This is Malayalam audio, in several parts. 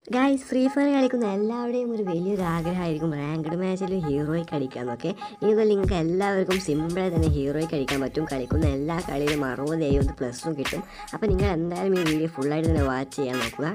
ഗായ്സ് ഫ്രീ ഫയർ കളിക്കുന്ന എല്ലാവരുടെയും ഒരു വലിയൊരു ആഗ്രഹമായിരിക്കും റാങ്ക്ഡ് മാച്ചിൽ ഹീറോയ്ക്ക് കളിക്കാമെന്നൊക്കെ ഇതുപോലെ നിങ്ങൾക്ക് എല്ലാവർക്കും സിമ്പിളായി തന്നെ ഹീറോയ്ക്ക് കളിക്കാൻ പറ്റും കളിക്കുന്ന എല്ലാ കളിയിലും അറുപത് എഴുപത് പ്ലസും കിട്ടും അപ്പോൾ നിങ്ങൾ എന്തായാലും ഈ വീഡിയോ ഫുള്ളായിട്ട് തന്നെ വാച്ച് ചെയ്യാൻ നോക്കുക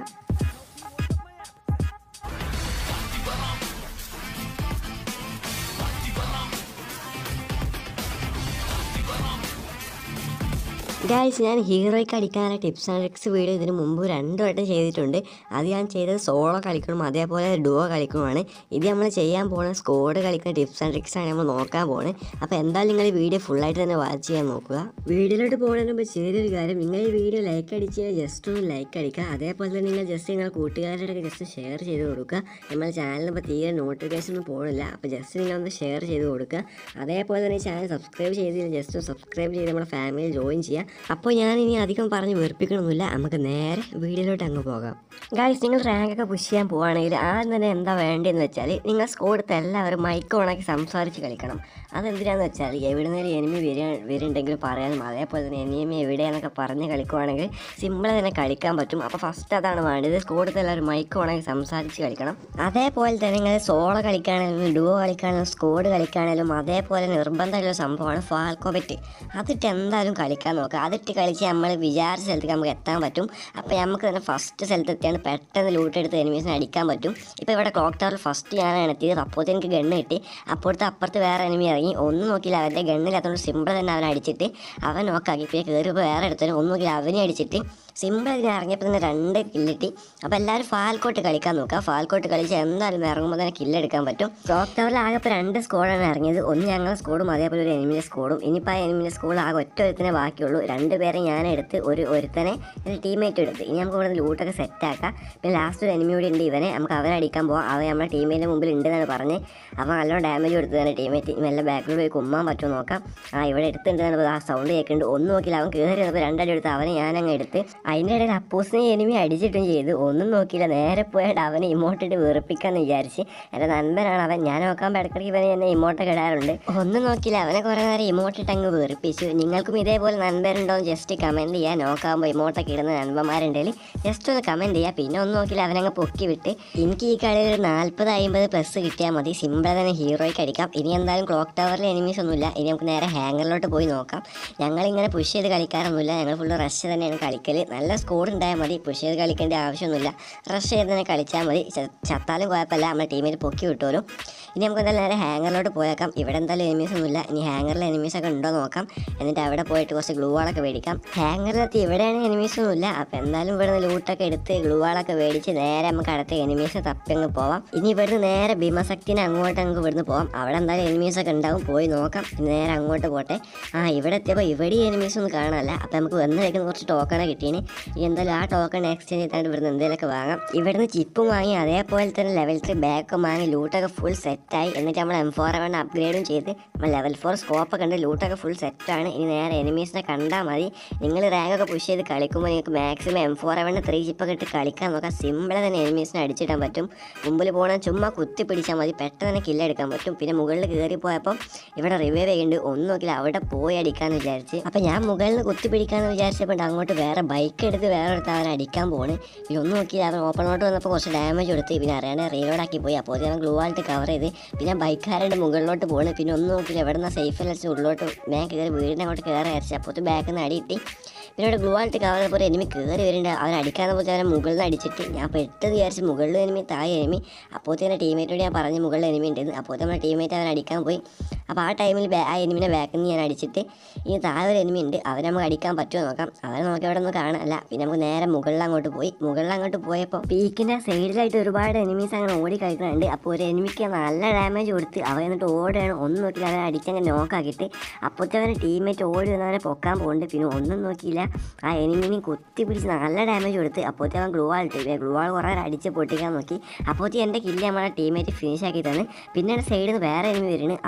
ഗായ്സ് ഞാൻ ഹീറോയ്ക്ക് കളിക്കാനുള്ള ടിപ്സ് ആൻഡ് ട്രിക്സ് വീഡിയോ ഇതിന് മുമ്പ് രണ്ട് വട്ടം ചെയ്തിട്ടുണ്ട് അത് ഞാൻ ചെയ്തത് സോളോ കളിക്കണം അതേപോലെ ഡുവോ കളിക്കണമാണ് ഇത് നമ്മൾ ചെയ്യാൻ പോകുന്ന സ്കോഡ് കളിക്കുന്ന ടിപ്സ് ആൻഡ് ട്രിക്സ് ആണ് നമ്മൾ നോക്കാൻ പോകുന്നത് അപ്പോൾ എന്തായാലും നിങ്ങൾ ഈ വീഡിയോ ഫുള്ളായിട്ട് തന്നെ വാച്ച് ചെയ്യാൻ നോക്കുക വീഡിയോയിലോട്ട് പോകുന്നതിന് മുമ്പ് ചെറിയൊരു കാര്യം നിങ്ങൾ ഈ വീഡിയോ ലൈക്ക് അടിച്ച് ജസ്റ്റ് ഒന്ന് ലൈക്ക് അടിക്കുക അതേപോലെ തന്നെ നിങ്ങൾ ജസ്റ്റ് നിങ്ങൾ കൂട്ടുകാരുടെ ജസ്റ്റ് ഷെയർ ചെയ്ത് കൊടുക്കുക നമ്മുടെ ചാനലിൽ ഇപ്പോൾ തീരെ നോട്ടിഫിക്കേഷൻ ഒന്നും പോകുന്നില്ല അപ്പോൾ ജസ്റ്റ് നിങ്ങൾ ഒന്ന് ഷെയർ ചെയ്ത് കൊടുക്കുക അതേപോലെ തന്നെ ചാനൽ സബ്സ്ക്രൈബ് ചെയ്തില്ല ജസ്റ്റ് സബ്സ്ക്രൈബ് ചെയ്ത് നമ്മുടെ ഫാമിലി ജോയിൻ ചെയ്യുക അപ്പോൾ ഞാൻ ഇനി അധികം പറഞ്ഞ് വെറുപ്പിക്കണമൊന്നുമില്ല നമുക്ക് നേരെ വീഡിയോയിലോട്ട് അങ്ങ് പോകാം ഗായ്സ് നിങ്ങൾ റാങ്കൊക്കെ പുഷ് ചെയ്യാൻ പോവുകയാണെങ്കിൽ ആദ്യം തന്നെ എന്താ വേണ്ടതെന്ന് വെച്ചാൽ നിങ്ങൾ സ്കോഡത്ത് എല്ലാവരും മൈക്ക് ഓണാക്കി സംസാരിച്ച് കളിക്കണം അതെന്തിനാന്ന് വെച്ചാൽ എവിടെ നിന്ന് എനിമി വരിക വരുന്നുണ്ടെങ്കിൽ പറയാനും അതേപോലെ തന്നെ എനിമി എവിടെയാണെന്നൊക്കെ പറഞ്ഞ് കളിക്കുവാണെങ്കിൽ സിമ്പിൾ തന്നെ കളിക്കാൻ പറ്റും അപ്പോൾ ഫസ്റ്റ് അതാണ് വേണ്ടത് സ്കോഡത്ത് എല്ലാവരും മൈക്ക് ഓണാക്കി സംസാരിച്ച് കളിക്കണം അതേപോലെ തന്നെ നിങ്ങൾ സോളോ കളിക്കുകയാണെങ്കിലും ഡുവോ കളിക്കുകയാണെങ്കിലും സ്കോഡ് കളിക്കുകയാണെങ്കിലും അതേപോലെ നിർബന്ധമുള്ള സംഭവമാണ് ഫാൽക്കോബറ്റ് അതിട്ട് എന്തായാലും കളിക്കാൻ നോക്കുക അതിട്ട് കളിച്ച് നമ്മൾ വിചാരിച്ച സ്ഥലത്തേക്ക് നമുക്ക് എത്താൻ പറ്റും അപ്പോൾ നമുക്ക് തന്നെ ഫസ്റ്റ് സ്ഥലത്ത് എത്തിയാണ് പെട്ടെന്ന് ലൂട്ടെടുത്ത് എനിമീസിനെ അടിക്കാൻ പറ്റും ഇപ്പോൾ ഇവിടെ ക്ലോക്ക് ടവറിൽ ഫസ്റ്റ് ഞാനാണ് എത്തിയത് അപ്പോഴത്തെ എനിക്ക് ഗണ്ണ് കിട്ടി അപ്പോഴത്തെ അപ്പുറത്ത് വേറെ എനിമി ഇറങ്ങി ഒന്നും നോക്കിയില്ല അവൻ്റെ ഗണ്ണില്ലാത്തതുകൊണ്ട് സിമ്പിൾ തന്നെ അവനെ അടിച്ചിട്ട് അവൻ നോക്കാക്കി പിന്നെ കയറിയപ്പോൾ വേറെ എടുത്തതിന് ഒന്നും നോക്കിയില്ല അവനെ അടിച്ചിട്ട് സിമ്പിൾ ഇതിന് ഇറങ്ങിയപ്പോൾ തന്നെ രണ്ട് കില്ലിട്ടി അപ്പോൾ എല്ലാവരും ഫാൽക്കോട്ട് കളിക്കാൻ നോക്കുക ഫാൽക്കോട്ട് കളിച്ച് എന്തായാലും ഇറങ്ങുമ്പോൾ തന്നെ കില്ലെടുക്കാൻ പറ്റും ക്ലോക്ക് ടവറിൽ ആകെ ഇപ്പോൾ രണ്ട് സ്കോഡാണ് ഇറങ്ങിയത് ഒന്ന് ഞങ്ങളുടെ സ്കോഡും അതേപോലെ ഒരു എനിമിൻ്റെ സ്കോഡും ഇനിയിപ്പോൾ ആ എനിമിൻ്റെ സ്കോഡ് ആകെ ഒറ്റ ഒരുത്തനെ ബാക്കിയുള്ളൂ രണ്ട് പേരെ ഞാൻ എടുത്ത് ഒരു ഒരുത്തനെ എൻ്റെ ടീമേറ്റ് എടുത്ത് ഇനി നമുക്ക് ഇവിടെ ലൂട്ടൊക്കെ സെറ്റാക്കാം പിന്നെ ലാസ്റ്റ് ഒരു എനിമി കൂടി ഉണ്ട് ഇവനെ നമുക്ക് അവനെ അടിക്കാൻ പോകാം അവൻ നമ്മുടെ ടീമേറ്റിൻ്റെ മുമ്പിൽ ഉണ്ടെന്നാണ് പറഞ്ഞ് അവൻ നല്ലോണം ഡാമേജ് കൊടുത്തതാണ് ടീമേറ്റ് മെല്ലെ ബാക്കിൽ പോയി കുമ്മാൻ പറ്റുമോ നോക്കാം ആ ഇവിടെ എടുത്തിട്ടുണ്ടെന്ന് ആ സൗണ്ട് കേൾക്കുന്നുണ്ട് ഒന്നും നോക്കിയില്ല അവൻ കയറി വന്നപ്പോൾ രണ്ടടി എടുത്ത് അവനെ ഞാനങ്ങ് എടുത്ത് അതിൻ്റെ ഇടയിൽ അപ്പൂസിനെ എനിമി അടിച്ചിട്ടും ചെയ്തു ഒന്നും നോക്കിയില്ല നേരെ പോയിട്ട് അവനെ ഇമോട്ടിട്ട് വെറുപ്പിക്കാന്ന് വിചാരിച്ച് എൻ്റെ നൻപനാണ് അവൻ ഞാൻ നോക്കാൻ ഇടയ്ക്കിടയ്ക്ക് ഇവനെ എന്നെ ഇമോട്ടൊക്കെ ഇടാറുണ്ട് ഒന്നും നോക്കിയില്ല അവനെ കുറേ നേരം ഇമോട്ടിട്ട് അങ്ങ് വെറുപ്പിച്ചു നിങ്ങൾക്കും ഇതേപോലെ നൻപരുണ്ടോ എന്ന് ജസ്റ്റ് കമൻറ്റ് ചെയ്യുക നോക്കാകുമ്പോൾ ഇമോട്ടൊക്കെ ഇടുന്ന നൻപന്മാരുണ്ടെങ്കിൽ ജസ്റ്റ് ഒന്ന് കമൻറ്റ് ചെയ്യുക പിന്നെ ഒന്നും നോക്കിയില്ല അവനങ്ങ് പൊക്കി വിട്ട് എനിക്ക് ഈ കളിയിൽ ഒരു നാൽപ്പത് അമ്പത് പ്ലസ് കിട്ടിയാൽ മതി സിമ്പിൾ തന്നെ ഹീറോയ്ക്ക് അടിക്കാം ഇനി എന്തായാലും ക്ലോക്ക് ടവറിൽ എനിമീസ് ഒന്നുമില്ല ഇനി നമുക്ക് നേരെ ഹാങ്ങറിലോട്ട് പോയി നോക്കാം ഞങ്ങളിങ്ങനെ പുഷ് ചെയ്ത് കളിക്കാറൊന്നുമില്ല ഞങ്ങൾ ഫുള്ള് റഷ് തന്നെയാണ് കളിക്കൽ നല്ല സ്കോർ ഉണ്ടായാൽ മതി പുഷ് ചെയ്ത് കളിക്കേണ്ട ആവശ്യമൊന്നുമില്ല റഷ് ചെയ്ത് തന്നെ കളിച്ചാൽ മതി ച- ചത്താലും കുഴപ്പമില്ല നമ്മുടെ ടീമിൽ പൊക്കി വിട്ടോലും ഇനി നമുക്ക് എന്തായാലും നേരെ ഹാങ്ങറിലോട്ട് പോയേക്കാം ഇവിടെ എന്തായാലും എനിമീസ് ഒന്നുമില്ല ഇനി ഹാങ്ങറിൽ എനിമീസ് ഒക്കെ ഉണ്ടോ നോക്കാം എന്നിട്ട് അവിടെ പോയിട്ട് കുറച്ച് ഗ്ലൂ വാളൊക്കെ മേടിക്കാം ഹാങ്ങറിലെത്തി ഇവിടെയാണ് എനിമീസ് ഒന്നുമില്ല അപ്പോൾ എന്തായാലും ഇവിടുന്ന് ലൂട്ടൊക്കെ എടുത്ത് ഗ്ലൂ വാളൊക്കെ മേടിച്ച് നേരെ നമുക്ക് അടുത്ത എനിമീസ് തപ്പി അങ്ങ് പോവാം ഇനി ഇവിടുന്ന് നേരെ ഭീമശക്തിനെ അങ്ങോട്ട് അങ്ങ് ഇവിടുന്ന് പോവാം അവിടെ എന്തായാലും എനിമീസ് ഒക്കെ ഉണ്ടാവും പോയി നോക്കാം ഇനി നേരെ അങ്ങോട്ട് പോട്ടെ ആ ഇവിടെ എത്തിയപ്പോൾ ഇവിടെ എനിമീസ് ഒന്നും കാണാനല്ല അപ്പോൾ നമുക്ക് വന്ന് വെക്കുന്ന കുറച്ച് ടോക്കണ കിട്ടീന് ഇനി എന്തായാലും ആ ടോക്കൺ എക്സ്ചേഞ്ച് ചെയ്താണ്ട് ഇവിടുന്ന് എന്തെങ്കിലുമൊക്കെ വാങ്ങാം ഇവിടുന്ന് ചിപ്പും വാങ്ങി അതേപോലെ തന്നെ ലെവൽ ത്രീ ബാക്കും വാങ്ങി ലൂട്ടൊക്കെ ഫുൾ സെറ്റായി എന്നിട്ട് നമ്മൾ എം ഫോർ വേണ്ട അപ്ഗ്രേഡും ചെയ്ത് നമ്മൾ ലെവൽ ഫോർ സ്കോപ്പൊക്കെ ഉണ്ട് ലൂട്ടൊക്കെ ഫുൾ സെറ്റാണ് ഇനി നേരെ എനിമീസിനെ കണ്ടാൽ മതി നിങ്ങൾ റാങ്കൊക്കെ പുഷ് ചെയ്ത് കളിക്കുമ്പോൾ നിങ്ങൾക്ക് മാക്സിമം എം ഫോർ വേണ്ട ത്രീ ചിപ്പൊക്കെ ഇട്ട് കളിക്കാൻ നോക്കാം സിമ്പിളായി തന്നെ എനിമീസിനെ അടിച്ചിടാൻ പറ്റും മുമ്പിൽ പോകണം ചുമ്മാ കുത്തി പിടിച്ചാൽ മതി പെട്ടെന്ന് തന്നെ കില്ലെടുക്കാൻ പറ്റും പിന്നെ മുകളിൽ കയറി പോയപ്പോൾ ഇവിടെ റിവൈവ് ചെയ്യുന്നുണ്ട് ഒന്നും നോക്കില്ല അവിടെ പോയി അടിക്കാമെന്ന് വിചാരിച്ച് അപ്പോൾ ഞാൻ മുകളിൽ നിന്ന് കുത്തി പിടിക്കാമെന്ന് വിചാരിച്ചപ്പോൾ അങ്ങോട്ട് വേറെ ബൈക്ക് എടുത്ത് വേറെ എടുത്ത് അവൻ അടിക്കാൻ പോണ് പിന്നെ ഒന്നും നോക്കിയില്ല അവൻ ഓപ്പണോട്ട് വന്നപ്പോൾ കുറച്ച് ഡാമേജ് കൊടുത്ത് പിന്നെ അറിയാണ്ട് റീലോഡ് ആക്കി പോയി അപ്പോൾ അവൻ ഗ്ലൂ ആയിട്ട് കവർ ചെയ്ത് പിന്നെ ബൈക്കാരുടെ മുകളിലോട്ട് പോണ് പിന്നെ ഒന്നും നോക്കില്ല എവിടെ നിന്ന് സേഫ് അലച്ച് ഉള്ളിലോട്ട് ഞാൻ കയറി വീടിൻ്റെ അങ്ങോട്ട് കയറി അരച്ച് അപ്പോൾ ബാക്കിൽ നിന്ന് അടി കിട്ടി പിന്നെ ഇവിടെ ഗ്ലൂ ആയിട്ട് കവർ ചെയ്തപ്പോൾ ഒരു എനിമി കയറി വരുന്നുണ്ട് അവൻ അടിക്കാന്ന് പോയി അവനെ മുകളിൽ നിന്ന് അടിച്ചിട്ട് ഞാൻ പെട്ടെന്ന് വിചാരിച്ച് മുകളിൽ എനിമി താഴെ എനിമി അപ്പോൾ തന്നെ ടീമേറ്റോട് ഞാൻ പറഞ്ഞു മുകളിൽ എനിമി ഉണ്ടെന്ന് അപ്പോൾ നമ്മുടെ ടീമേറ്റ് അവൻ അടിക്കാൻ പോയി അപ്പോൾ ആ ടൈമിൽ ബാ- ആ എനിമിനെ ബാക്കിൽ നിന്ന് ഞാൻ അടിച്ചിട്ട് ഇനി താഴെ ഒരു എനിമി ഉണ്ട് അവനെ നമുക്ക് അടിക്കാൻ പറ്റുമോ നോക്കാം അവനെ നോക്കി അവിടെ ഒന്നും കാണാനല്ല പിന്നെ നമുക്ക് നേരെ മുകളിൽ അങ്ങോട്ട് പോയി മുകളിൽ അങ്ങോട്ട് പോയപ്പോൾ പീക്കിൻ്റെ സൈഡിലായിട്ട് ഒരുപാട് എനിമീസ് അങ്ങനെ ഓടി കളിക്കുന്നുണ്ട് അപ്പോൾ ഒരു എനിമിക്ക് നല്ല ഡാമേജ് കൊടുത്ത് അവൻ എന്നിട്ട് ഓടുകയാണ് ഒന്നും നോക്കിയില്ല അവനെ അടിച്ചങ്ങ് നോക്കാക്കിയിട്ട് അപ്പോഴത്തെ അവൻ്റെ ടീമേറ്റ് ഓടി വന്ന് അവനെ പൊക്കാൻ പോകുന്നുണ്ട് പിന്നെ ഒന്നും നോക്കിയില്ല ആ എനിമിനെയും കുത്തി പിടിച്ച് നല്ല ഡാമേജ് കൊടുത്ത് അപ്പോഴത്തെ അവൻ ഗ്ലൂ ആൾ ഇട്ട് ഗ്ലൂ ആൾ കുറേ നേരം അടിച്ച് പൊട്ടിക്കാൻ നോക്കി അപ്പോഴത്തെ എൻ്റെ കില്ല് നമ്മളെ ടീമേറ്റ് ഫിനിഷ് ആക്കി തന്ന് പിന്നെ സൈഡിൽ നിന്ന് വേറെ എനിമി വരുന്നത് അവനക്കും നല്ല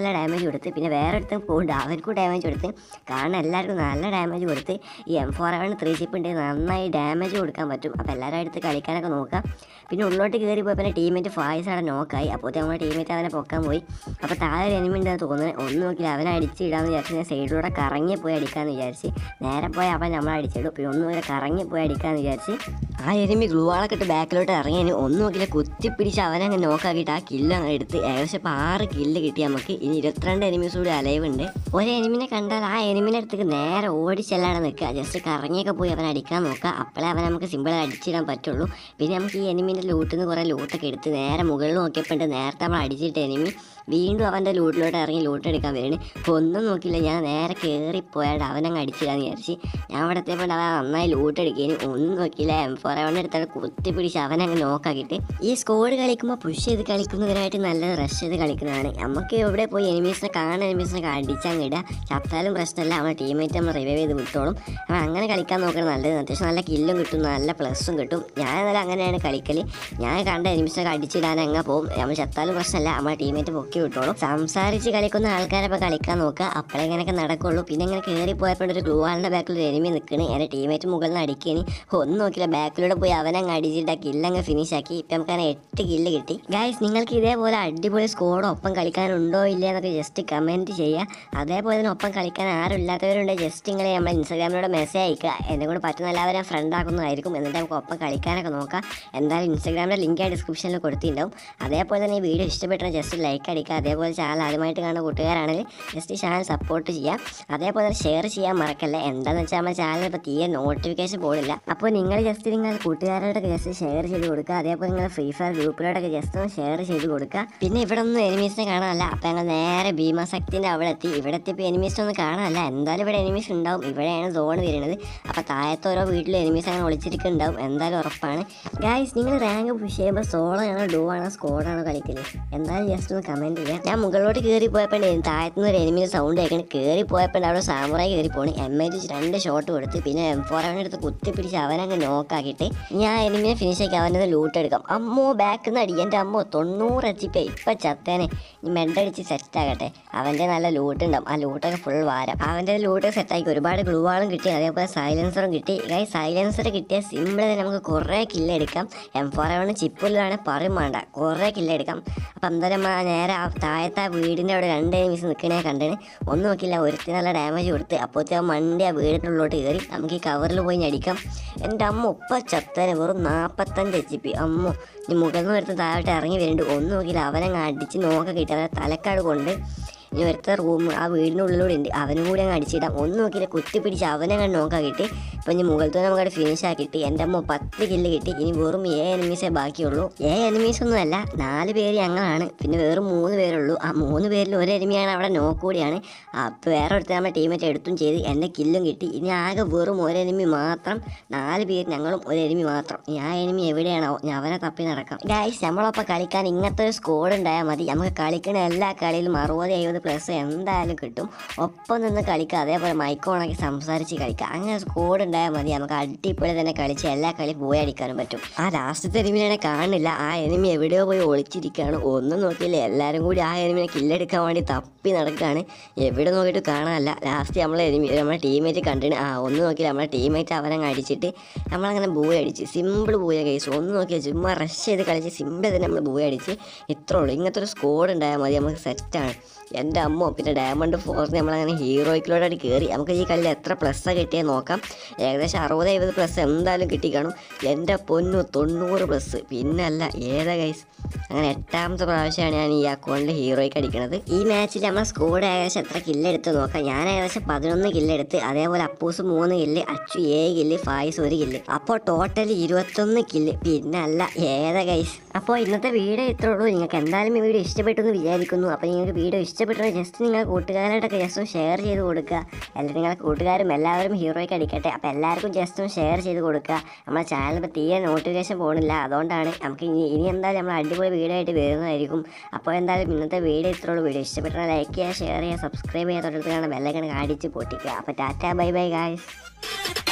നല്ല ഡാമേജ് കൊടുത്ത് പിന്നെ വേറെ അടുത്തും പോകുന്നുണ്ട് അവർക്കും ഡാമേജ് കൊടുത്ത് കാരണം എല്ലാവർക്കും നല്ല ഡാമേജ് കൊടുത്ത് ഈ എം ഫോർ അവൻ ത്രീ ചിപ്പ് ഉണ്ടെങ്കിൽ നന്നായി ഡാമേജ് കൊടുക്കാൻ പറ്റും അപ്പോൾ എല്ലാവരും അടുത്ത് കളിക്കാനൊക്കെ നോക്കാം പിന്നെ ഉള്ളോട്ട് കയറി പോയപ്പോൾ പിന്നെ ടീമേറ്റ് ഫായ്സ് അവിടെ നോക്കായി അപ്പോൾ നമ്മുടെ ടീമേറ്റ് അവനെ പൊക്കാൻ പോയി അപ്പോൾ താഴെ ഒരു എനിമി ഉണ്ടെന്ന് തോന്നുന്നത് ഒന്നും നോക്കില്ല അവനെ അടിച്ചിടാന്ന് വിചാരിച്ച് ഞാൻ സൈഡിലൂടെ കറങ്ങി പോയി അടിക്കാമെന്ന് വിചാരിച്ച് നേരെ പോയി അവൻ നമ്മളെ അടിച്ചിടും പിന്നെ ഒന്നും വരെ കറങ്ങി പോയി അടിക്കാമെന്ന് വിചാരിച്ച് ആ എനിമി ഗ്ലൂവാളൊക്കെ ഇട്ട് ബാക്കിലോട്ട് ഇറങ്ങി ഇനി ഒന്നും നോക്കില്ല കുത്തിപ്പിടിച്ച് അവനെ അങ്ങ് നോക്കാക്കിയിട്ട് ആ കില്ല് അങ്ങ് എടുത്ത് ഏകദേശം ഇപ്പോൾ ആറ് കില്ല് കിട്ടി നമുക്ക് ഇനി ഇരുപത്തിരണ്ട് എനിമീസ് കൂടി അലൈവ് ഉണ്ട് ഒരു എനിമിനെ കണ്ടാൽ ആ എനിമിനെ അടുത്തേക്ക് നേരെ ഓടിച്ചെല്ലാണ് നിൽക്കുക ജസ്റ്റ് കറങ്ങിയൊക്കെ പോയി അവൻ അടിക്കാൻ നോക്കുക അപ്പോഴേ അവനെ നമുക്ക് സിമ്പിളായി അടിച്ചിടാൻ പറ്റുള്ളൂ പിന്നെ നമുക്ക് ഈ എനിമിൻ്റെ ലൂട്ടിൽ നിന്ന് കുറേ ലൂട്ടൊക്കെ എടുത്ത് നേരെ മുകളിൽ നോക്കിയപ്പോൾ ഉണ്ട് നേരത്തെ നമ്മൾ അടിച്ചിട്ട് എനിമി വീണ്ടും അവൻ്റെ ലൂട്ടിലോട്ട് ഇറങ്ങി ലൂട്ട് എടുക്കാൻ വരുന്നു അപ്പോൾ ഒന്നും നോക്കില്ല ഞാൻ നേരെ കയറിപ്പോയാണ്ട് അവനങ്ങ് അടിച്ചിടാന്ന് വിചാരിച്ച് ഞാൻ അവിടെ എത്തിയപ്പോൾ അവൻ നന്നായി ലൂട്ട് എടുക്കുകയും ഒന്നും നോക്കില്ല എം ഫോർ അവൻ്റെ അടുത്താണ് കുത്തി പിടിച്ച് അവനങ്ങ് നോക്കാക്കിയിട്ട് ഈ സ്കോഡ് കളിക്കുമ്പോൾ പുഷ് ചെയ്ത് കളിക്കുന്നതിനായിട്ട് നല്ല റഷ് ചെയ്ത് കളിക്കുന്നതാണ് നമുക്ക് എവിടെ പോയി എനിമീസിനെ കാണുന്ന എനിമീസിനെ അടിച്ചാൽ ഇടുക ചത്താലും പ്രശ്നമല്ല അവൻ ടീമേറ്റ് നമ്മൾ റിവൈവ് ചെയ്ത് വിട്ടോളും അവൻ അങ്ങനെ കളിക്കാൻ നോക്കുന്നത് നല്ലത് അത്യാവശ്യം നല്ല കില്ലും കിട്ടും നല്ല പ്ലസ്സും കിട്ടും ഞാൻ എന്നാലും അങ്ങനെയാണ് കളിക്കൽ ഞാൻ കണ്ട എനിമീസിനൊക്കെ അടിച്ചിടാൻ അങ്ങ് പോകും നമ്മൾ ചത്താലും പ്രശ്നമല്ല നമ്മളെ ടീമേറ്റ് പൊക്കി വിട്ടോളും സംസാരിച്ച് കളിക്കുന്ന ആൾക്കാരെ ഇപ്പോൾ കളിക്കാൻ നോക്കുക അപ്പോഴേ ഇങ്ങനെയൊക്കെ നടക്കുള്ളൂ പിന്നെ ഇങ്ങനെ കയറി പോയപ്പോൾ ഒരു ഗ്ലൂവാളിൻ്റെ ബാക്കിൽ ഒരു എനിമി നിൽക്കണ് എൻ്റെ ടീമേറ്റ് മുകളിൽ നിന്ന് അടിക്കണി ഒന്നും നോക്കില്ല ബാക്കിലൂടെ പോയി അവനങ്ങ് അടിച്ചിട്ട് ആ കില്ലങ്ങ് ഫിനിഷ് ആക്കി ഇപ്പം നമുക്ക് അങ്ങനെ എട്ട് കില്ല് കിട്ടി ഗൈസ് നിങ്ങൾക്ക് ഇതേപോലെ അടിപൊളി സ്കോഡ് ഒപ്പം കളിക്കാനുണ്ടോ ഇല്ല എന്നൊക്കെ ജസ്റ്റ് കമൻറ്റ് ചെയ്യുക അതേപോലെ തന്നെ ഒപ്പം കളിക്കാൻ ആരും ഇല്ലാത്തവരുണ്ട് ജസ്റ്റ് ഇങ്ങനെ നമ്മൾ ഇൻസ്റ്റാഗ്രാമിലൂടെ മെസ്സേജ് അയക്കുക എന്നെ കൂടെ പറ്റുന്ന എല്ലാവരും ഫ്രണ്ട് ആക്കുന്നതായിരിക്കും എന്നിട്ട് നമുക്ക് ഒപ്പം കളിക്കാനൊക്കെ നോക്കാം എന്തായാലും ഇൻസ്റ്റാഗ്രാമിൻ്റെ ലിങ്ക് ആ ഡിസ്ക്രിപ്ഷനിൽ കൊടുത്തിട്ടുണ്ടാവും അതേപോലെ തന്നെ ഈ വീഡിയോ ഇഷ്ടപ്പെട്ടാൽ ജസ്റ്റ് ലൈക്ക് അടിക്കുക അതേപോലെ ചാനൽ ആദ്യമായിട്ട് കാണുന്ന കൂട്ടുകാരാണെങ്കിൽ ജസ്റ്റ് ചാനൽ സപ്പോർട്ട് ചെയ്യുക അതേപോലെ തന്നെ ഷെയർ ചെയ്യാൻ മറക്കല്ല എന്താണെന്ന് വെച്ചാൽ നമ്മുടെ ചാനൽ ഇപ്പോൾ തീരെ നോട്ടിഫിക്കേഷൻ പോലില്ല അപ്പോൾ നിങ്ങൾ ജസ്റ്റ് നിങ്ങൾ കൂട്ടുകാരോടൊക്കെ ജസ്റ്റ് ഷെയർ ചെയ്ത് കൊടുക്കുക അതേപോലെ നിങ്ങൾ ഫ്രീ ഫയർ ഗ്രൂപ്പിലോടൊക്കെ ജസ്റ്റ് ഒന്ന് ഷെയർ ചെയ്ത് കൊടുക്കുക പിന്നെ ഇവിടെ ഒന്നും എനിമീസിനെ കാണാനല്ല അപ്പോൾ ഞങ്ങൾ നേരെ ഭീമശക്തിൻ്റെ അവിടെ എത്തി ഇവിടെ എത്തിയപ്പോൾ എനിമീസിനെ ഒന്നും കാണാനല്ല എന്തായാലും ഇവിടെ എനിമീസ് ഉണ്ടാവും ഇവിടെയാണ് സോൺ വരുന്നത് അപ്പോൾ താഴത്തെ ഓരോ വീട്ടിലും എനിമീസ് അങ്ങനെ ഒളിച്ചിരിക്കുന്നുണ്ടാവും എന്തായാലും ഉറപ്പാണ് ഗായ്സ് നിങ്ങൾ റാങ്ക് പുഷ് ചെയ്യുമ്പോൾ സോളോ ആണോ ഡോ ആണോ സ്കോഡാണോ കളിക്കല് എന്തായാലും ജസ്റ്റ് ഒന്ന് കമൻറ്റ് ചെയ്യാം ഞാൻ മുകളിലോട്ട് കയറി പോയപ്പോൾ താഴത്തുനിന്ന് ഒരു എനിമിൻ്റെ സൗണ്ട് കേൾക്കണം കയറി പോയപ്പോൾ അവിടെ സാമുറായി കയറി പോണ് എം ഐ രണ്ട് ഷോട്ട് കൊടുത്ത് പിന്നെ എം ഫോർ അവനെ എടുത്ത് കുത്തിപ്പിടിച്ച് അവനങ്ങ് നോക്കാക്കിയിട്ട് ഞാൻ എനിമിനെ ഫിനിഷ് ആക്കി അവൻ്റെ ലൂട്ട് എടുക്കാം അമ്മോ ബാക്കിൽ നിന്ന് അടി എൻ്റെ അമ്മോ തൊണ്ണൂറ് എച്ചിപ്പേ ഇപ്പം ചത്തേനെ ഈ മെഡടിച്ച് സെറ്റ് ആകട്ടെ അവൻ്റെ നല്ല ലൂട്ട് ഉണ്ടാവും ആ ലൂട്ടൊക്കെ ഫുൾ വാരം അവൻ്റെ ലൂട്ട് സെറ്റാക്കി ഒരുപാട് ഗ്ലൂവാളും കിട്ടി അതേപോലെ സൈലൻസറും കിട്ടി കൈ സൈലൻസർ കിട്ടിയ സിമ്പിൾ തന്നെ നമുക്ക് കുറേ കില്ലെടുക്കാം എം ഫോർ അവണ് ചിപ്പിലാണ് പറയും വേണ്ട കുറേ കില്ലെടുക്കാം അപ്പം എന്തായാലും നമ്മ നേരെ ആ താഴത്തെ ആ വീടിൻ്റെ അവിടെ രണ്ട് എനിമീസ് നിൽക്കണേ കണ്ടിന് ഒന്നും നോക്കില്ല ഒരുത്തി നല്ല ഡാമേജ് കൊടുത്ത് അപ്പോഴത്തെ ആ മണ്ടി ആ വീടിൻ്റെ ഉള്ളിലോട്ട് കയറി നമുക്ക് ഈ കവറിൽ പോയി ഞടിക്കാം എൻ്റെ അമ്മ ഉപ്പ ചത്തനെ വെറും നാൽപ്പത്തഞ്ച് എച്ച് പി അമ്മ ഇനി മുകളിൽ നിന്ന് ഒരുത്തൻ താഴോട്ട് ഇറങ്ങി വരുന്നുണ്ട് ഒന്നും നോക്കില്ല അവനങ്ങ് അടിച്ച് നോക്ക കിട്ടി അവനെ തലക്കാട് കൊണ്ട് ഇനി ഒരുത്ത റൂം ആ വീടിൻ്റെ ഉള്ളിലൂടെ ഉണ്ട് അവനും കൂടി അങ്ങ് അടിച്ചിടാം ഒന്നും നോക്കിയില്ല കുത്തി പിടിച്ച് അവനെ അങ്ങ് നോക്കാൻ കിട്ടി ഇപ്പം ഇനി മുകളിൽ നമുക്ക് അവിടെ ഫിനിഷ് ആക്കിയിട്ട് എൻ്റെ അമ്മ പത്ത് കില്ല് കിട്ടി ഇനി വെറും ഏ എനിമീസേ ബാക്കിയുള്ളൂ ഏ എനിമീസ് ഒന്നും അല്ല നാല് പേര് ഞങ്ങളാണ് പിന്നെ വെറും മൂന്ന് പേരുള്ളൂ ആ മൂന്ന് പേരിൽ ഒരു എനിമിയാണ് അവിടെ നോക്കൂടിയാണ് അപ്പോൾ വേറെ ഒരുത്ത നമ്മുടെ ടീമേറ്റ് എടുത്തും ചെയ്ത് എൻ്റെ കില്ലും കിട്ടി ഇനി ആകെ വെറും ഒരു എനിമി മാത്രം നാല് പേര് ഞങ്ങളും ഒരു എനിമി മാത്രം ഇനി ആ എനിമി എവിടെയാണോ ഞാൻ അവനെ തപ്പി നടക്കാം ഗായ്സ് നമ്മളൊപ്പം കളിക്കാൻ ഇങ്ങനത്തെ ഒരു സ്കോഡ് ഉണ്ടായാൽ മതി നമുക്ക് കളിക്കുന്ന എല്ലാ കളിയിലും അറുപത് എഴുപത് പ്ലസ് എന്തായാലും കിട്ടും ഒപ്പം നിന്ന് കളിക്കുക അതേപോലെ മൈക്കോണൊക്കെ സംസാരിച്ച് കളിക്കുക അങ്ങനെ സ്കോഡ് ഉണ്ടായാൽ മതി നമുക്ക് അടിപൊളി തന്നെ കളിച്ച് എല്ലാ കളി പോയി അടിക്കാനും പറ്റും ആ ലാസ്റ്റത്തെ എനിമിനെ കാണില്ല ആ എനിമി എവിടെയോ പോയി ഒളിച്ചിരിക്കുകയാണ് ഒന്നും നോക്കിയില്ല എല്ലാവരും കൂടി ആ എനിമിനെ കില്ലെടുക്കാൻ വേണ്ടി തപ്പി നടക്കുകയാണ് എവിടെ നോക്കിയിട്ട് കാണാനല്ല ലാസ്റ്റ് നമ്മളെ എനിമി നമ്മളെ ടീമേറ്റ് കണ്ടിന് ആ ഒന്ന് നോക്കിയില്ല നമ്മളെ ടീമേറ്റ് അവനങ്ങ് അടിച്ചിട്ട് നമ്മളങ്ങനെ ബൂയ അടിച്ച് സിമ്പിൾ ബൂയ കേസ് ഒന്ന് നോക്കിയാൽ ചുമ്മാ റഷ് ചെയ്ത് കളിച്ച് സിമ്പിൾ തന്നെ നമ്മൾ ബൂയ അടിച്ച് ഇത്രേ ഉള്ളൂ ഇങ്ങനത്തെ ഒരു സ്കോഡ് ഉണ്ടായാൽ മതി നമുക്ക് സെറ്റാണ് എൻ്റെ അമ്മ പിന്നെ ഡയമണ്ട് ഫോറിന് നമ്മളങ്ങനെ ഹീറോയ്ക്കിലോട്ട് കയറി നമുക്ക് ഈ കളിയിൽ എത്ര പ്ലസ്സാണ് കിട്ടിയത് നോക്കാം ഏകദേശം അറുപത് എഴുപത് പ്ലസ് എന്തായാലും കിട്ടി കാണും എൻ്റെ പൊന്നു തൊണ്ണൂറ് പ്ലസ് പിന്നല്ല ഏതാ ഗൈസ് അങ്ങനെ എട്ടാമത്തെ പ്രാവശ്യമാണ് ഞാൻ ഈ അക്കൗണ്ടിൽ ഹീറോയ്ക്ക് അടിക്കണത് ഈ മാച്ചിൽ നമ്മൾ സ്കോഡ് ഏകദേശം എത്ര കില്ലെടുത്ത് നോക്കാം ഞാൻ ഏകദേശം പതിനൊന്ന് കില്ലെടുത്ത് അതേപോലെ അപ്പൂസ് മൂന്ന് കില്ല് അച്ചു ഏഴ് കില്ല് ഫായിസ് ഒരു കില്ല് അപ്പോൾ ടോട്ടൽ ഇരുപത്തൊന്ന് കില്ല് പിന്നല്ല ഏതാ ഗൈസ് അപ്പോൾ ഇന്നത്തെ വീഡിയോ ഇത്രേ ഉള്ളൂ നിങ്ങൾക്ക് എന്തായാലും ഈ വീഡിയോ ഇഷ്ടപ്പെട്ടു എന്ന് വിചാരിക്കുന്നു അപ്പോൾ നിങ്ങൾക്ക് വീഡിയോ ഇഷ്ടപ്പെട്ടത് ജസ്റ്റ് നിങ്ങളുടെ കൂട്ടുകാരോടൊക്കെ ജസ്റ്റ് ഒന്ന് ഷെയർ ചെയ്ത് കൊടുക്കുക അല്ലെങ്കിൽ നിങ്ങളുടെ കൂട്ടുകാരും എല്ലാവരും ഹീറോയ്ക്ക് അടിക്കട്ടെ അപ്പോൾ എല്ലാവർക്കും ജസ്റ്റ് ഒന്ന് ഷെയർ ചെയ്ത് കൊടുക്കുക നമ്മുടെ ചാനൽ ഇപ്പോൾ തീരെ നോട്ടിഫിക്കേഷൻ പോകുന്നില്ല അതുകൊണ്ടാണ് നമുക്ക് ഇനി ഇനി എന്തായാലും നമ്മൾ അടിപൊളി വീഡിയോ ആയിട്ട് വരുന്നതായിരിക്കും അപ്പോൾ എന്തായാലും ഇന്നത്തെ വീഡിയോ ഇത്രേ ഉള്ളൂ വീഡിയോ ഇഷ്ടപ്പെട്ടാൽ ലൈക്ക് ചെയ്യുക ഷെയർ ചെയ്യുക സബ്സ്ക്രൈബ് ചെയ്യുക തൊട്ടടുത്ത് കാണാൻ ബെല്ലൈക്കൺ അടിച്ച് പൊട്ടിക്കുക അപ്പോൾ ടാറ്റ ബൈ ബൈ ഗായ്സ്